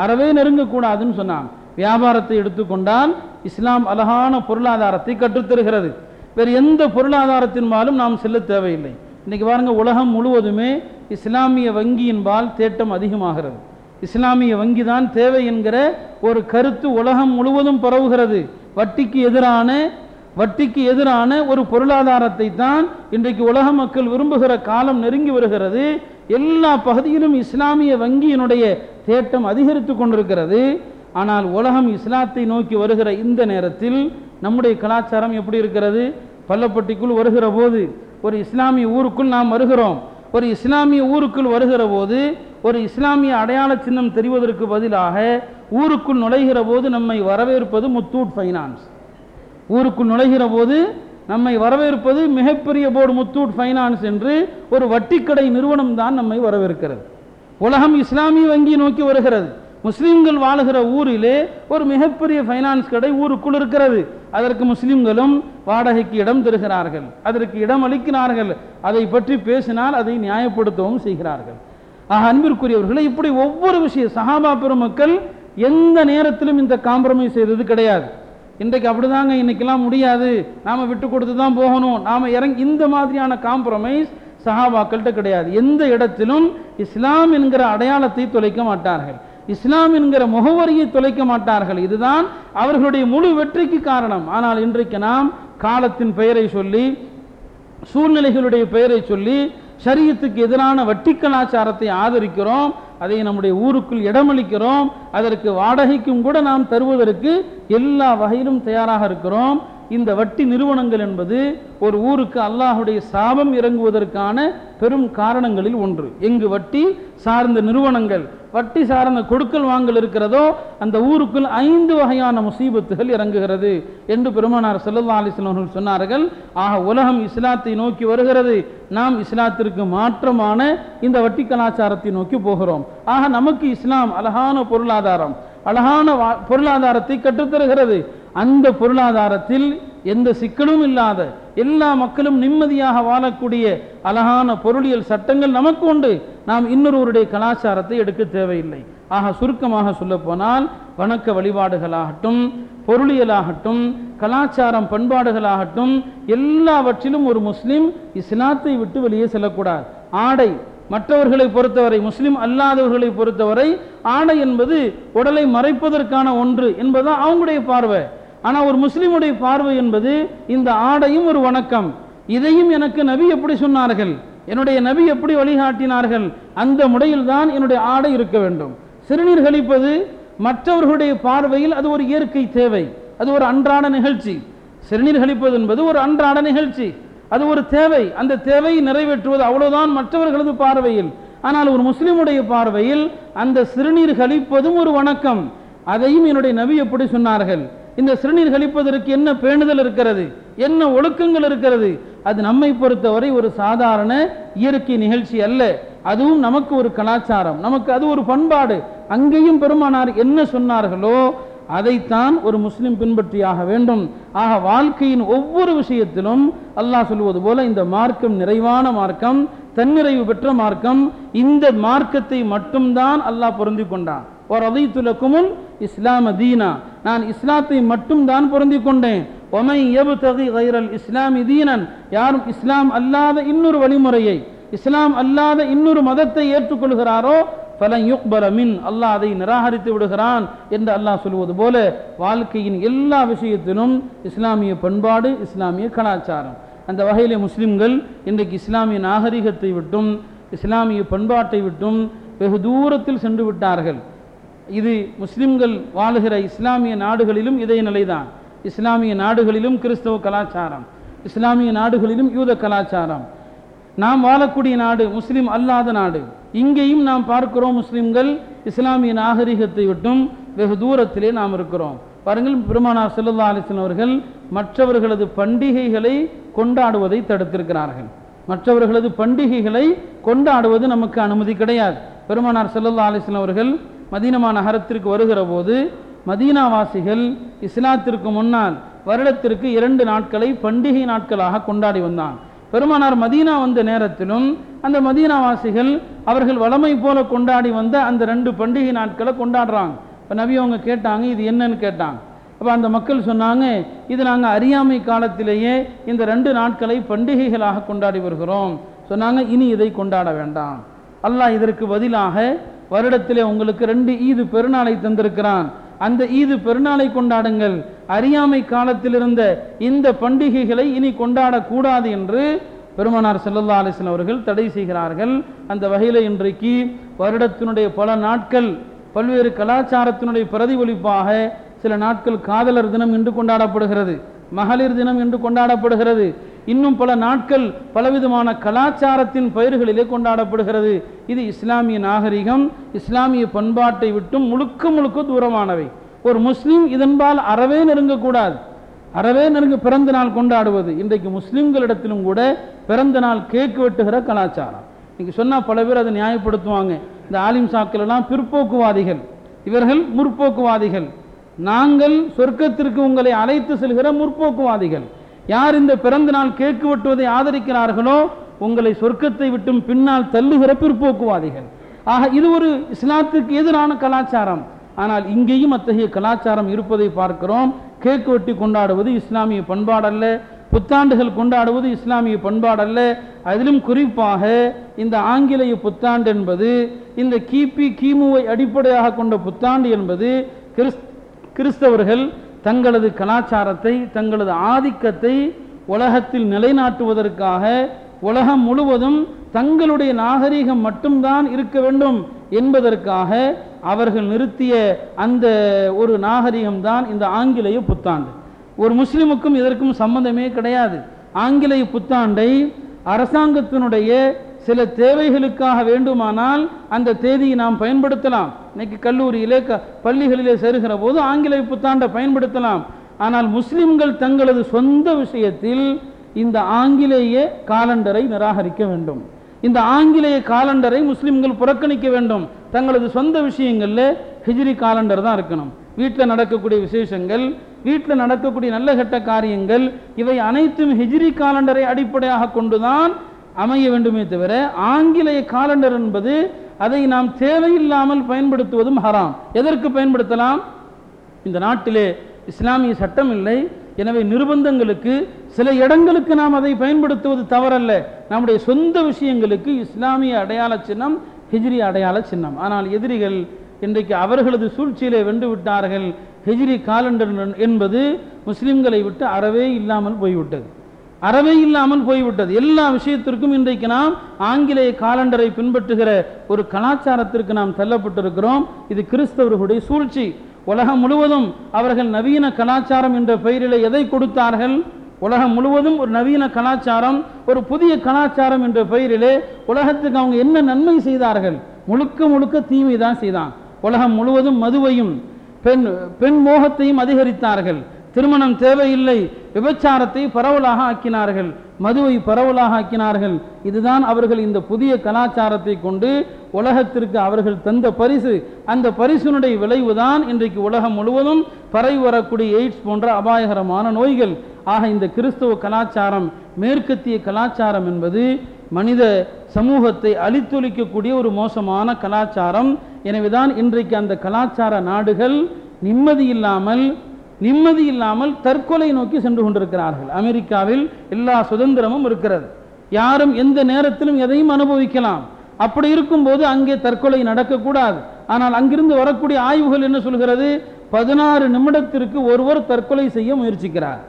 அறவே நெருங்கக்கூடாதுன்னு சொன்னான் வியாபாரத்தை எடுத்துக்கொண்டால் இஸ்லாம் அழகான பொருளாதாரத்தை கற்றுத்தருகிறது வேறு எந்த பொருளாதாரத்தின்பாலும் நாம் செல்ல தேவையில்லை இன்னைக்கு பாருங்க உலகம் முழுவதுமே இஸ்லாமிய வங்கியின்பால் தேட்டம் அதிகமாகிறது இஸ்லாமிய வங்கி தான் தேவை என்கிற ஒரு கருத்து உலகம் முழுவதும் பரவுகிறது வட்டிக்கு எதிரான வட்டிக்கு எதிரான ஒரு பொருளாதாரத்தை தான் இன்றைக்கு உலக மக்கள் விரும்புகிற காலம் நெருங்கி வருகிறது எல்லா பகுதியிலும் இஸ்லாமிய வங்கியினுடைய தேட்டம் அதிகரித்து கொண்டிருக்கிறது ஆனால் உலகம் இஸ்லாத்தை நோக்கி வருகிற இந்த நேரத்தில் நம்முடைய கலாச்சாரம் எப்படி இருக்கிறது பள்ளப்பட்டிக்குள் வருகிற போது ஒரு இஸ்லாமிய ஊருக்குள் நாம் வருகிறோம் ஒரு இஸ்லாமிய ஊருக்குள் வருகிற போது ஒரு இஸ்லாமிய அடையாள சின்னம் தெரிவதற்கு பதிலாக ஊருக்குள் நுழைகிற போது நம்மை வரவேற்பது முத்தூட் ஃபைனான்ஸ் ஊருக்குள் நுழைகிற போது நம்மை வரவேற்பது மிகப்பெரிய போர்டு முத்தூட் ஃபைனான்ஸ் என்று ஒரு வட்டிக்கடை நிறுவனம் தான் நம்மை வரவேற்கிறது உலகம் இஸ்லாமிய வங்கி நோக்கி வருகிறது முஸ்லிம்கள் வாழுகிற ஊரிலே ஒரு மிகப்பெரிய ஃபைனான்ஸ் கடை ஊருக்குள் இருக்கிறது அதற்கு முஸ்லிம்களும் வாடகைக்கு இடம் தருகிறார்கள் அதற்கு இடம் அளிக்கிறார்கள் அதை பற்றி பேசினால் அதை நியாயப்படுத்தவும் செய்கிறார்கள் ஆக அன்பிற்குரியவர்களை இப்படி ஒவ்வொரு விஷயம் சஹாபா பெருமக்கள் எந்த நேரத்திலும் இந்த காம்ப்ரமைஸ் செய்தது கிடையாது இன்றைக்கு அப்படிதாங்க இன்னைக்கெல்லாம் முடியாது நாம விட்டு கொடுத்து தான் போகணும் நாம இறங்கி இந்த மாதிரியான காம்ப்ரமைஸ் சஹாபாக்கள்கிட்ட கிடையாது எந்த இடத்திலும் இஸ்லாம் என்கிற அடையாளத்தை தொலைக்க மாட்டார்கள் இஸ்லாம் என்கிற முகவரியை தொலைக்க மாட்டார்கள் இதுதான் அவர்களுடைய முழு வெற்றிக்கு காரணம் ஆனால் இன்றைக்கு நாம் காலத்தின் பெயரை சொல்லி சூழ்நிலைகளுடைய பெயரை சொல்லி ஷரியத்துக்கு எதிரான வட்டி கலாச்சாரத்தை ஆதரிக்கிறோம் அதை நம்முடைய ஊருக்குள் இடமளிக்கிறோம் அதற்கு வாடகைக்கும் கூட நாம் தருவதற்கு எல்லா வகையிலும் தயாராக இருக்கிறோம் இந்த வட்டி நிறுவனங்கள் என்பது ஒரு ஊருக்கு அல்லாஹுடைய சாபம் இறங்குவதற்கான பெரும் காரணங்களில் ஒன்று எங்கு வட்டி சார்ந்த நிறுவனங்கள் வட்டி சார்ந்த கொடுக்கல் வாங்கல் இருக்கிறதோ அந்த ஊருக்குள் ஐந்து வகையான முசீபத்துகள் இறங்குகிறது என்று பெருமானார் செல்லல்லா அலிஸ்லாம் அவர்கள் சொன்னார்கள் ஆக உலகம் இஸ்லாத்தை நோக்கி வருகிறது நாம் இஸ்லாத்திற்கு மாற்றமான இந்த வட்டி கலாச்சாரத்தை நோக்கி போகிறோம் ஆக நமக்கு இஸ்லாம் அழகான பொருளாதாரம் அழகான வா- பொருளாதாரத்தை கற்றுத்தருகிறது அந்த பொருளாதாரத்தில் எந்த சிக்கலும் இல்லாத எல்லா மக்களும் நிம்மதியாக வாழக்கூடிய அழகான பொருளியல் சட்டங்கள் நமக்கு உண்டு நாம் இன்னொருவருடைய கலாச்சாரத்தை எடுக்க தேவையில்லை ஆக சுருக்கமாக சொல்லப்போனால் வணக்க வழிபாடுகளாகட்டும் பொருளியலாகட்டும் கலாச்சாரம் பண்பாடுகளாகட்டும் எல்லாவற்றிலும் ஒரு முஸ்லிம் இஸ்லாத்தை விட்டு வெளியே செல்லக்கூடாது ஆடை மற்றவர்களை பொறுத்தவரை முஸ்லிம் அல்லாதவர்களை பொறுத்தவரை ஆடை என்பது உடலை மறைப்பதற்கான ஒன்று என்பதுதான் அவங்களுடைய பார்வை ஆனால் ஒரு முஸ்லிமுடைய பார்வை என்பது இந்த ஆடையும் ஒரு வணக்கம் இதையும் எனக்கு நபி எப்படி சொன்னார்கள் என்னுடைய நபி எப்படி வழிகாட்டினார்கள் அந்த முறையில் தான் என்னுடைய ஆடை இருக்க வேண்டும் சிறுநீர் கழிப்பது மற்றவர்களுடைய பார்வையில் அது ஒரு இயற்கை தேவை அது ஒரு அன்றாட நிகழ்ச்சி சிறுநீர் கழிப்பது என்பது ஒரு அன்றாட நிகழ்ச்சி அது ஒரு தேவை அந்த தேவையை நிறைவேற்றுவது அவ்வளவுதான் மற்றவர்களது பார்வையில் ஆனால் ஒரு முஸ்லிமுடைய பார்வையில் அந்த சிறுநீர் கழிப்பதும் ஒரு வணக்கம் அதையும் என்னுடைய நபி எப்படி சொன்னார்கள் இந்த சிறுநீர் கழிப்பதற்கு என்ன பேணுதல் இருக்கிறது என்ன ஒழுக்கங்கள் இருக்கிறது அது நம்மை பொறுத்தவரை ஒரு சாதாரண இயற்கை நிகழ்ச்சி அல்ல அதுவும் நமக்கு ஒரு கலாச்சாரம் நமக்கு அது ஒரு பண்பாடு அங்கேயும் பெருமானார் என்ன சொன்னார்களோ அதைத்தான் ஒரு முஸ்லிம் பின்பற்றியாக வேண்டும் ஆக வாழ்க்கையின் ஒவ்வொரு விஷயத்திலும் அல்லாஹ் சொல்வது போல இந்த மார்க்கம் நிறைவான மார்க்கம் தன்னிறைவு பெற்ற மார்க்கம் இந்த மார்க்கத்தை மட்டும்தான் அல்லாஹ் பொருந்தி கொண்டான் ஒரு அதைத்துலக்குமுல் இஸ்லாம தீனா நான் இஸ்லாத்தை மட்டும் தான் பொருந்தி கொண்டேன் ஒமை எபுதகி கைரல் இஸ்லாமி தீனன் யாரும் இஸ்லாம் அல்லாத இன்னொரு வழிமுறையை இஸ்லாம் அல்லாத இன்னொரு மதத்தை ஏற்றுக்கொள்கிறாரோ பலன் யுக்பர மின் அல்லாஹ் அதை நிராகரித்து விடுகிறான் என்று அல்லாஹ் சொல்வது போல வாழ்க்கையின் எல்லா விஷயத்திலும் இஸ்லாமிய பண்பாடு இஸ்லாமிய கலாச்சாரம் அந்த வகையிலே முஸ்லிம்கள் இன்றைக்கு இஸ்லாமிய நாகரிகத்தை விட்டும் இஸ்லாமிய பண்பாட்டை விட்டும் வெகு தூரத்தில் சென்று விட்டார்கள் இது முஸ்லிம்கள் வாழுகிற இஸ்லாமிய நாடுகளிலும் இதே நிலைதான் இஸ்லாமிய நாடுகளிலும் கிறிஸ்தவ கலாச்சாரம் இஸ்லாமிய நாடுகளிலும் யூத கலாச்சாரம் நாம் வாழக்கூடிய நாடு முஸ்லிம் அல்லாத நாடு இங்கேயும் நாம் பார்க்கிறோம் முஸ்லிம்கள் இஸ்லாமிய நாகரிகத்தை விட்டும் வெகு தூரத்திலே நாம் இருக்கிறோம் பாருங்கள் பெருமானார் செல்லல்லா அலிஸ்லாம் அவர்கள் மற்றவர்களது பண்டிகைகளை கொண்டாடுவதை தடுத்திருக்கிறார்கள் மற்றவர்களது பண்டிகைகளை கொண்டாடுவது நமக்கு அனுமதி கிடையாது பெருமானார் செல்லல்லா அலிஸ்லாம் அவர்கள் மதீனமா நகரத்திற்கு வருகிற போது மதீனாவாசிகள் இஸ்லாத்திற்கு முன்னால் வருடத்திற்கு இரண்டு நாட்களை பண்டிகை நாட்களாக கொண்டாடி வந்தான் பெருமானார் மதீனா வந்த நேரத்திலும் அந்த மதீனாவாசிகள் அவர்கள் வளமை போல கொண்டாடி வந்த அந்த ரெண்டு பண்டிகை நாட்களை கொண்டாடுறாங்க இப்போ நபி அவங்க கேட்டாங்க இது என்னன்னு கேட்டாங்க அப்போ அந்த மக்கள் சொன்னாங்க இது நாங்கள் அறியாமை காலத்திலேயே இந்த ரெண்டு நாட்களை பண்டிகைகளாக கொண்டாடி வருகிறோம் சொன்னாங்க இனி இதை கொண்டாட வேண்டாம் அல்லாஹ் இதற்கு பதிலாக வருடத்திலே உங்களுக்கு ரெண்டு ஈது பெருநாளை தந்திருக்கிறான் அந்த ஈது பெருநாளை கொண்டாடுங்கள் அறியாமை காலத்தில் இருந்த இந்த பண்டிகைகளை இனி கொண்டாடக்கூடாது என்று பெருமனார் செல்லல்லா அலிஸ்லாம் அவர்கள் தடை செய்கிறார்கள் அந்த வகையில் இன்றைக்கு வருடத்தினுடைய பல நாட்கள் பல்வேறு கலாச்சாரத்தினுடைய பிரதிபலிப்பாக சில நாட்கள் காதலர் தினம் என்று கொண்டாடப்படுகிறது மகளிர் தினம் என்று கொண்டாடப்படுகிறது இன்னும் பல நாட்கள் பலவிதமான கலாச்சாரத்தின் பெயர்களிலே கொண்டாடப்படுகிறது இது இஸ்லாமிய நாகரிகம் இஸ்லாமிய பண்பாட்டை விட்டும் முழுக்க முழுக்க தூரமானவை ஒரு முஸ்லீம் இதன்பால் அறவே நெருங்கக்கூடாது அறவே நெருங்க பிறந்த நாள் கொண்டாடுவது இன்றைக்கு முஸ்லீம்களிடத்திலும் கூட பிறந்த நாள் கேக் வெட்டுகிற கலாச்சாரம் இன்னைக்கு சொன்னால் பல பேர் அதை நியாயப்படுத்துவாங்க இந்த ஆலிம் சாக்கள் எல்லாம் பிற்போக்குவாதிகள் இவர்கள் முற்போக்குவாதிகள் நாங்கள் சொர்க்கத்திற்கு உங்களை அழைத்து செல்கிற முற்போக்குவாதிகள் யார் இந்த பிறந்த நாள் கேக்கு வெட்டுவதை ஆதரிக்கிறார்களோ உங்களை சொர்க்கத்தை விட்டும் பின்னால் தள்ளுகிற பிற்போக்குவாதிகள் ஆக இது ஒரு இஸ்லாத்துக்கு எதிரான கலாச்சாரம் ஆனால் இங்கேயும் அத்தகைய கலாச்சாரம் இருப்பதை பார்க்கிறோம் கேக்கு வெட்டி கொண்டாடுவது இஸ்லாமிய பண்பாடல்ல புத்தாண்டுகள் கொண்டாடுவது இஸ்லாமிய பண்பாடல்ல அதிலும் குறிப்பாக இந்த ஆங்கிலேய புத்தாண்டு என்பது இந்த கிபி கிமுவை அடிப்படையாக கொண்ட புத்தாண்டு என்பது கிறிஸ் கிறிஸ்தவர்கள் தங்களது கலாச்சாரத்தை தங்களது ஆதிக்கத்தை உலகத்தில் நிலைநாட்டுவதற்காக உலகம் முழுவதும் தங்களுடைய நாகரிகம் மட்டும்தான் இருக்க வேண்டும் என்பதற்காக அவர்கள் நிறுத்திய அந்த ஒரு நாகரிகம்தான் இந்த ஆங்கிலேய புத்தாண்டு ஒரு முஸ்லிமுக்கும் இதற்கும் சம்பந்தமே கிடையாது ஆங்கிலேய புத்தாண்டை அரசாங்கத்தினுடைய சில தேவைகளுக்காக வேண்டுமானால் அந்த தேதியை நாம் பயன்படுத்தலாம் இன்னைக்கு கல்லூரியிலே க பள்ளிகளிலே சேருகிற போது ஆங்கிலேய புத்தாண்டை பயன்படுத்தலாம் ஆனால் முஸ்லிம்கள் தங்களது சொந்த விஷயத்தில் இந்த ஆங்கிலேய காலண்டரை நிராகரிக்க வேண்டும் இந்த ஆங்கிலேய காலண்டரை முஸ்லிம்கள் புறக்கணிக்க வேண்டும் தங்களது சொந்த விஷயங்களில் ஹிஜ்ரி காலண்டர் தான் இருக்கணும் வீட்டில் நடக்கக்கூடிய விசேஷங்கள் வீட்டில் நடக்கக்கூடிய நல்ல கெட்ட காரியங்கள் இவை அனைத்தும் ஹிஜ்ரி காலண்டரை அடிப்படையாக கொண்டுதான் அமைய வேண்டுமே தவிர ஆங்கிலேய காலண்டர் என்பது அதை நாம் தேவையில்லாமல் பயன்படுத்துவதும் ஹராம் எதற்கு பயன்படுத்தலாம் இந்த நாட்டிலே இஸ்லாமிய சட்டம் இல்லை எனவே நிர்பந்தங்களுக்கு சில இடங்களுக்கு நாம் அதை பயன்படுத்துவது தவறல்ல நம்முடைய சொந்த விஷயங்களுக்கு இஸ்லாமிய அடையாள சின்னம் ஹிஜ்ரி அடையாள சின்னம் ஆனால் எதிரிகள் இன்றைக்கு அவர்களது சூழ்ச்சியிலே வென்று விட்டார்கள் ஹிஜ்ரி காலண்டர் என்பது முஸ்லிம்களை விட்டு அறவே இல்லாமல் போய்விட்டது அறவே இல்லாமல் போய்விட்டது எல்லா விஷயத்திற்கும் இன்றைக்கு நாம் ஆங்கிலேய காலண்டரை பின்பற்றுகிற ஒரு கலாச்சாரத்திற்கு நாம் தள்ளப்பட்டிருக்கிறோம் இது கிறிஸ்தவர்களுடைய சூழ்ச்சி உலகம் முழுவதும் அவர்கள் நவீன கலாச்சாரம் என்ற பெயரில் எதை கொடுத்தார்கள் உலகம் முழுவதும் ஒரு நவீன கலாச்சாரம் ஒரு புதிய கலாச்சாரம் என்ற பெயரிலே உலகத்துக்கு அவங்க என்ன நன்மை செய்தார்கள் முழுக்க முழுக்க தீமை தான் செய்தான் உலகம் முழுவதும் மதுவையும் பெண் பெண் மோகத்தையும் அதிகரித்தார்கள் திருமணம் தேவையில்லை விபச்சாரத்தை பரவலாக ஆக்கினார்கள் மதுவை பரவலாக ஆக்கினார்கள் இதுதான் அவர்கள் இந்த புதிய கலாச்சாரத்தை கொண்டு உலகத்திற்கு அவர்கள் தந்த பரிசு அந்த பரிசினுடைய விளைவுதான் இன்றைக்கு உலகம் முழுவதும் பரவி வரக்கூடிய எய்ட்ஸ் போன்ற அபாயகரமான நோய்கள் ஆக இந்த கிறிஸ்தவ கலாச்சாரம் மேற்கத்திய கலாச்சாரம் என்பது மனித சமூகத்தை அழித்தொழிக்கக்கூடிய ஒரு மோசமான கலாச்சாரம் எனவேதான் இன்றைக்கு அந்த கலாச்சார நாடுகள் நிம்மதி இல்லாமல் நிம்மதி இல்லாமல் தற்கொலை நோக்கி சென்று கொண்டிருக்கிறார்கள் அமெரிக்காவில் எல்லா சுதந்திரமும் இருக்கிறது யாரும் எந்த நேரத்திலும் எதையும் அனுபவிக்கலாம் அப்படி இருக்கும்போது அங்கே தற்கொலை நடக்கக்கூடாது ஆனால் அங்கிருந்து வரக்கூடிய ஆய்வுகள் என்ன சொல்கிறது பதினாறு நிமிடத்திற்கு ஒருவர் தற்கொலை செய்ய முயற்சிக்கிறார்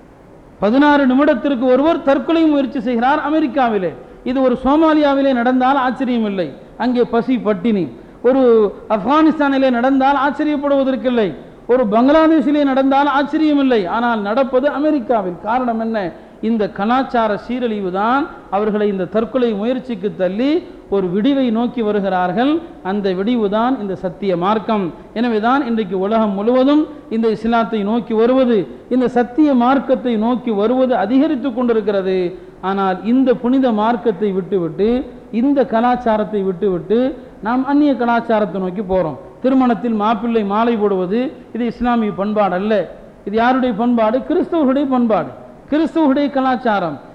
பதினாறு நிமிடத்திற்கு ஒருவர் தற்கொலை முயற்சி செய்கிறார் அமெரிக்காவிலே இது ஒரு சோமாலியாவிலே நடந்தால் ஆச்சரியம் இல்லை அங்கே பசி பட்டினி ஒரு ஆப்கானிஸ்தானிலே நடந்தால் ஆச்சரியப்படுவதற்கில்லை ஒரு பங்களாதேஷிலே நடந்தால் ஆச்சரியம் இல்லை ஆனால் நடப்பது அமெரிக்காவில் காரணம் என்ன இந்த கலாச்சார சீரழிவு தான் அவர்களை இந்த தற்கொலை முயற்சிக்கு தள்ளி ஒரு விடிவை நோக்கி வருகிறார்கள் அந்த விடிவு தான் இந்த சத்திய மார்க்கம் எனவேதான் இன்றைக்கு உலகம் முழுவதும் இந்த இஸ்லாத்தை நோக்கி வருவது இந்த சத்திய மார்க்கத்தை நோக்கி வருவது அதிகரித்து கொண்டிருக்கிறது ஆனால் இந்த புனித மார்க்கத்தை விட்டுவிட்டு இந்த கலாச்சாரத்தை விட்டுவிட்டு நாம் அந்நிய கலாச்சாரத்தை நோக்கி போகிறோம் திருமணத்தில் மாப்பிள்ளை மாலை போடுவது இது இஸ்லாமிய பண்பாடு அல்ல இது யாருடைய பண்பாடு கிறிஸ்தவர்களுடைய பண்பாடு கிறிஸ்தவர்களுடைய கலாச்சாரம்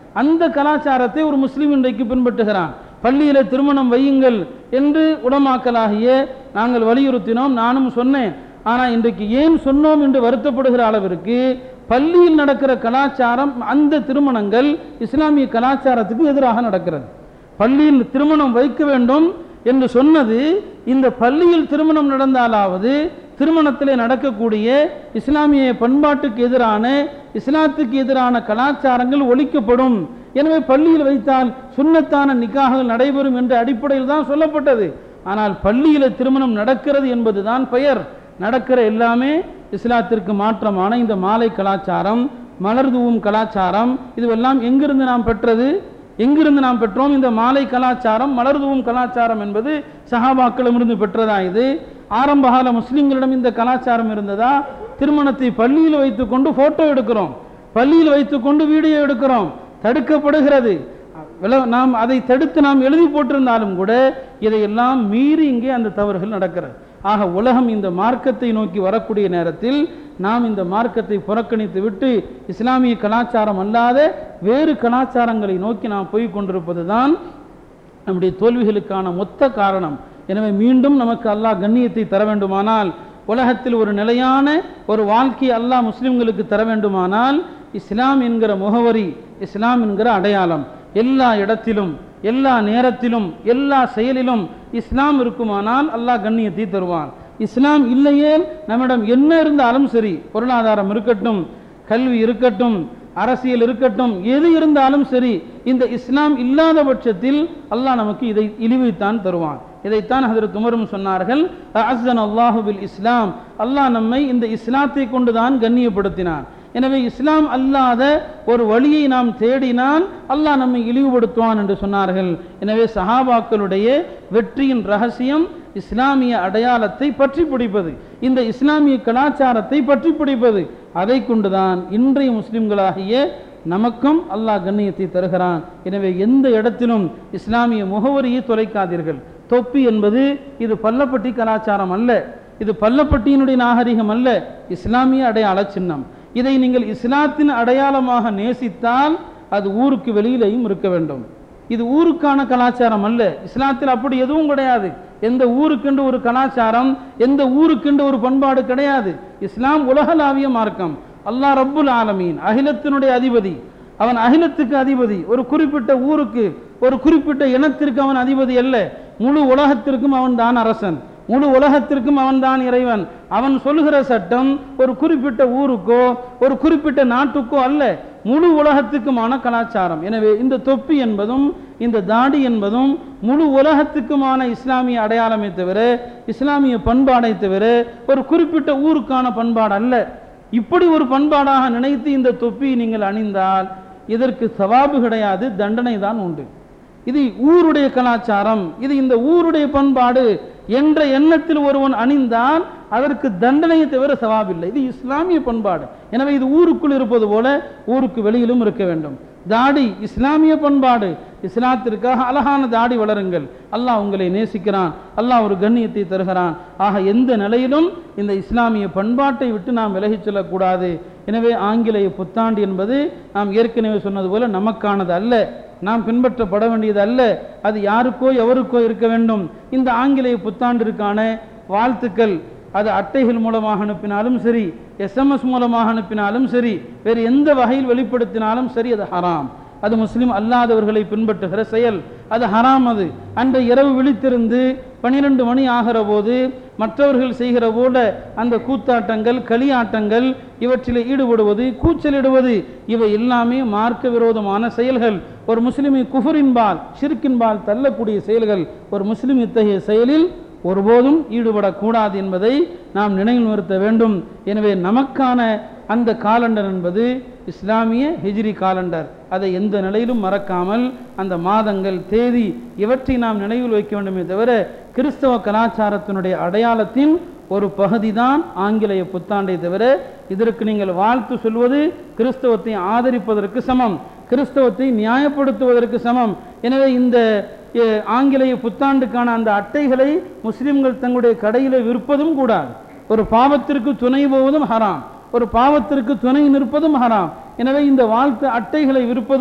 அந்த கலாச்சாரத்தை ஒரு முஸ்லீம் இன்றைக்கு பின்பற்றுகிறான் பள்ளியில திருமணம் வையுங்கள் என்று உடமாக்கலாகிய நாங்கள் வலியுறுத்தினோம் நானும் சொன்னேன் ஆனால் இன்றைக்கு ஏன் சொன்னோம் என்று வருத்தப்படுகிற அளவிற்கு பள்ளியில் நடக்கிற கலாச்சாரம் அந்த திருமணங்கள் இஸ்லாமிய கலாச்சாரத்துக்கு எதிராக நடக்கிறது பள்ளியில் திருமணம் வைக்க வேண்டும் என்று சொன்னது இந்த பள்ளியில் திருமணம் நடந்தாலாவது திருமணத்திலே நடக்கக்கூடிய இஸ்லாமிய பண்பாட்டுக்கு எதிரான இஸ்லாத்துக்கு எதிரான கலாச்சாரங்கள் ஒழிக்கப்படும் எனவே பள்ளியில் வைத்தால் சுன்னத்தான நிக்காகங்கள் நடைபெறும் என்ற அடிப்படையில் தான் சொல்லப்பட்டது ஆனால் பள்ளியில் திருமணம் நடக்கிறது என்பதுதான் பெயர் நடக்கிற எல்லாமே இஸ்லாத்திற்கு மாற்றமான இந்த மாலை கலாச்சாரம் மலர் தூவும் கலாச்சாரம் இதுவெல்லாம் எங்கிருந்து நாம் பெற்றது எங்கிருந்து நாம் பெற்றோம் இந்த மாலை கலாச்சாரம் மலர் தூவும் கலாச்சாரம் என்பது சஹாபாக்களிடமிருந்து பெற்றதா இது ஆரம்பகால முஸ்லிம்களிடம் இந்த கலாச்சாரம் இருந்ததா திருமணத்தை பள்ளியில் வைத்துக்கொண்டு போட்டோ எடுக்கிறோம் பள்ளியில் வைத்துக்கொண்டு வீடியோ எடுக்கிறோம் தடுக்கப்படுகிறது வில- நாம் அதை தடுத்து நாம் எழுதி போட்டிருந்தாலும் கூட இதையெல்லாம் மீறி இங்கே அந்த தவறுகள் நடக்கிறது ஆக உலகம் இந்த மார்க்கத்தை நோக்கி வரக்கூடிய நேரத்தில் நாம் இந்த மார்க்கத்தை புறக்கணித்து விட்டு இஸ்லாமிய கலாச்சாரம் அல்லாத வேறு கலாச்சாரங்களை நோக்கி நாம் போய் கொண்டிருப்பது தான் நம்முடைய தோல்விகளுக்கான மொத்த காரணம் எனவே மீண்டும் நமக்கு அல்லாஹ் கண்ணியத்தை தர வேண்டுமானால் உலகத்தில் ஒரு நிலையான ஒரு வாழ்க்கையை அல்லாஹ் முஸ்லிம்களுக்கு தர வேண்டுமானால் இஸ்லாம் என்கிற முகவரி இஸ்லாம் என்கிற அடையாளம் எல்லா இடத்திலும் எல்லா நேரத்திலும் எல்லா செயலிலும் இஸ்லாம் இருக்குமானால் அல்லாஹ் கண்ணியத்தை தருவான் இஸ்லாம் இல்லையே நம்மிடம் என்ன இருந்தாலும் சரி பொருளாதாரம் இருக்கட்டும் கல்வி இருக்கட்டும் அரசியல் இருக்கட்டும் எது இருந்தாலும் சரி இந்த இஸ்லாம் இல்லாத பட்சத்தில் அல்லாஹ் நமக்கு இதை இழிவைத்தான் தருவான் இதைத்தான் ஹதரத் உமரும் சொன்னார்கள் அஸ்ஸன் அல்லாஹு பில் இஸ்லாம் அல்லாஹ் நம்மை இந்த இஸ்லாத்தை கொண்டுதான் கண்ணியப்படுத்தினான் எனவே இஸ்லாம் அல்லாத ஒரு வழியை நாம் தேடினால் அல்லாஹ் நம்மை இழிவுபடுத்துவான் என்று சொன்னார்கள் எனவே சஹாபாக்களுடைய வெற்றியின் ரகசியம் இஸ்லாமிய அடையாளத்தை பற்றி பிடிப்பது இந்த இஸ்லாமிய கலாச்சாரத்தை பற்றி பிடிப்பது அதை கொண்டுதான் இன்றைய முஸ்லிம்களாகிய நமக்கும் அல்லாஹ் கண்ணியத்தை தருகிறான் எனவே எந்த இடத்திலும் இஸ்லாமிய முகவரியை தொலைக்காதீர்கள் தொப்பி என்பது இது பல்லப்பட்டி கலாச்சாரம் அல்ல இது பல்லப்பட்டியினுடைய நாகரிகம் அல்ல இஸ்லாமிய அடையாள சின்னம் இதை நீங்கள் இஸ்லாத்தின் அடையாளமாக நேசித்தால் அது ஊருக்கு வெளியிலேயும் இருக்க வேண்டும் இது ஊருக்கான கலாச்சாரம் அல்ல இஸ்லாத்தில் அப்படி எதுவும் கிடையாது எந்த ஊருக்கென்று ஒரு கலாச்சாரம் எந்த ஊருக்கென்று ஒரு பண்பாடு கிடையாது இஸ்லாம் உலகளாவிய மார்க்கம் அல்லாஹ் ரப்புல் ஆலமீன் அகிலத்தினுடைய அதிபதி அவன் அகிலத்துக்கு அதிபதி ஒரு குறிப்பிட்ட ஊருக்கு ஒரு குறிப்பிட்ட இனத்திற்கு அவன் அதிபதி அல்ல முழு உலகத்திற்கும் அவன் தான் அரசன் முழு உலகத்திற்கும் அவன்தான் இறைவன் அவன் சொல்லுகிற சட்டம் ஒரு குறிப்பிட்ட ஊருக்கோ ஒரு குறிப்பிட்ட நாட்டுக்கோ அல்ல முழு உலகத்துக்குமான கலாச்சாரம் எனவே இந்த தொப்பி என்பதும் இந்த தாடி என்பதும் முழு உலகத்துக்குமான இஸ்லாமிய அடையாளமே தவிர இஸ்லாமிய பண்பாடை தவிர ஒரு குறிப்பிட்ட ஊருக்கான பண்பாடு அல்ல இப்படி ஒரு பண்பாடாக நினைத்து இந்த தொப்பியை நீங்கள் அணிந்தால் இதற்கு சவாபு கிடையாது தண்டனை தான் உண்டு இது ஊருடைய கலாச்சாரம் இது இந்த ஊருடைய பண்பாடு என்ற எண்ணத்தில் ஒருவன் அணிந்தால் அதற்கு தண்டனையை தவிர சவாபில்லை இது இஸ்லாமிய பண்பாடு எனவே இது ஊருக்குள் இருப்பது போல ஊருக்கு வெளியிலும் இருக்க வேண்டும் தாடி இஸ்லாமிய பண்பாடு இஸ்லாத்திற்காக அழகான தாடி வளருங்கள் அல்லாஹ் உங்களை நேசிக்கிறான் அல்லாஹ் ஒரு கண்ணியத்தை தருகிறான் ஆக எந்த நிலையிலும் இந்த இஸ்லாமிய பண்பாட்டை விட்டு நாம் விலகிச் செல்லக்கூடாது எனவே ஆங்கிலேய புத்தாண்டு என்பது நாம் ஏற்கனவே சொன்னது போல நமக்கானது அல்ல நாம் பின்பற்றப்பட வேண்டியது அல்ல அது யாருக்கோ எவருக்கோ இருக்க வேண்டும் இந்த ஆங்கிலேய புத்தாண்டிற்கான வாழ்த்துக்கள் அது அட்டைகள் மூலமாக அனுப்பினாலும் சரி எஸ்எம்எஸ் மூலமாக அனுப்பினாலும் சரி வேறு எந்த வகையில் வெளிப்படுத்தினாலும் சரி அது ஹராம் அது முஸ்லிம் அல்லாதவர்களை பின்பற்றுகிற செயல் அது ஹராம் அது அன்று இரவு விழித்திருந்து பனிரெண்டு மணி ஆகிற போது மற்றவர்கள் செய்கிற போல அந்த கூத்தாட்டங்கள் களியாட்டங்கள் இவற்றில் ஈடுபடுவது கூச்சலிடுவது இவை எல்லாமே மார்க்க விரோதமான செயல்கள் ஒரு முஸ்லிமை குஃபரின்பால் ஷிர்கின்பால் தள்ளக்கூடிய செயல்கள் ஒரு முஸ்லிம் இத்தகைய செயலில் ஒருபோதும் ஈடுபடக்கூடாது என்பதை நாம் நினைவு நிறுத்த வேண்டும் எனவே நமக்கான அந்த காலண்டர் என்பது இஸ்லாமிய ஹிஜ்ரி காலண்டர் அதை எந்த நிலையிலும் மறக்காமல் அந்த மாதங்கள் தேதி இவற்றை நாம் நினைவில் வைக்க வேண்டுமே தவிர கிறிஸ்தவ கலாச்சாரத்தினுடைய அடையாளத்தின் ஒரு பகுதி தான் ஆங்கிலேய புத்தாண்டை தவிர இதற்கு நீங்கள் வாழ்த்து சொல்வது கிறிஸ்தவத்தை ஆதரிப்பதற்கு சமம் கிறிஸ்தவத்தை நியாயப்படுத்துவதற்கு சமம் எனவே இந்த எ, ஆங்கிலேய புத்தாண்டுக்கான அந்த அட்டைகளை முஸ்லிம்கள் தங்களுடைய கடையில் விற்பதும் கூடாது ஒரு பாவத்திற்கு துணை போவதும் ஹராம் ஒரு பாவத்திற்கு துணை நிற்பதும் ஹராம் எனவே இந்த வாழ்த்து அட்டைகளை விற்பதும்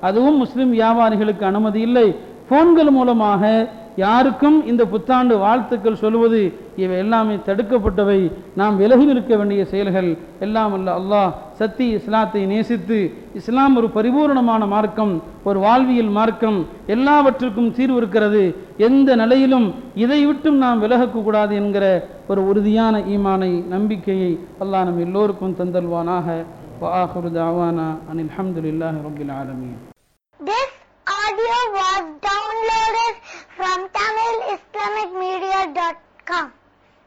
அதுவும் முஸ்லிம் வியாபாரிகளுக்கு அனுமதி இல்லை போன்கள் மூலமாக யாருக்கும் இந்த புத்தாண்டு வாழ்த்துக்கள் சொல்வது இவை எல்லாமே தடுக்கப்பட்டவை நாம் விலகி இருக்க வேண்டிய செயல்கள் எல்லாம் அல்ல அல்லாஹ் சத்தி இஸ்லாத்தை நேசித்து இஸ்லாம் ஒரு பரிபூர்ணமான மார்க்கம் ஒரு வாழ்வியல் மார்க்கம் எல்லாவற்றுக்கும் தீர்வு இருக்கிறது எந்த நிலையிலும் இதை விட்டும் நாம் விலகக்கூடாது என்கிற ஒரு உறுதியான ஈமானை நம்பிக்கையை அல்லாஹ் நம் எல்லோருக்கும் தந்தல்வானாக وآخر دعوانا أن الحمد لله رب العالمين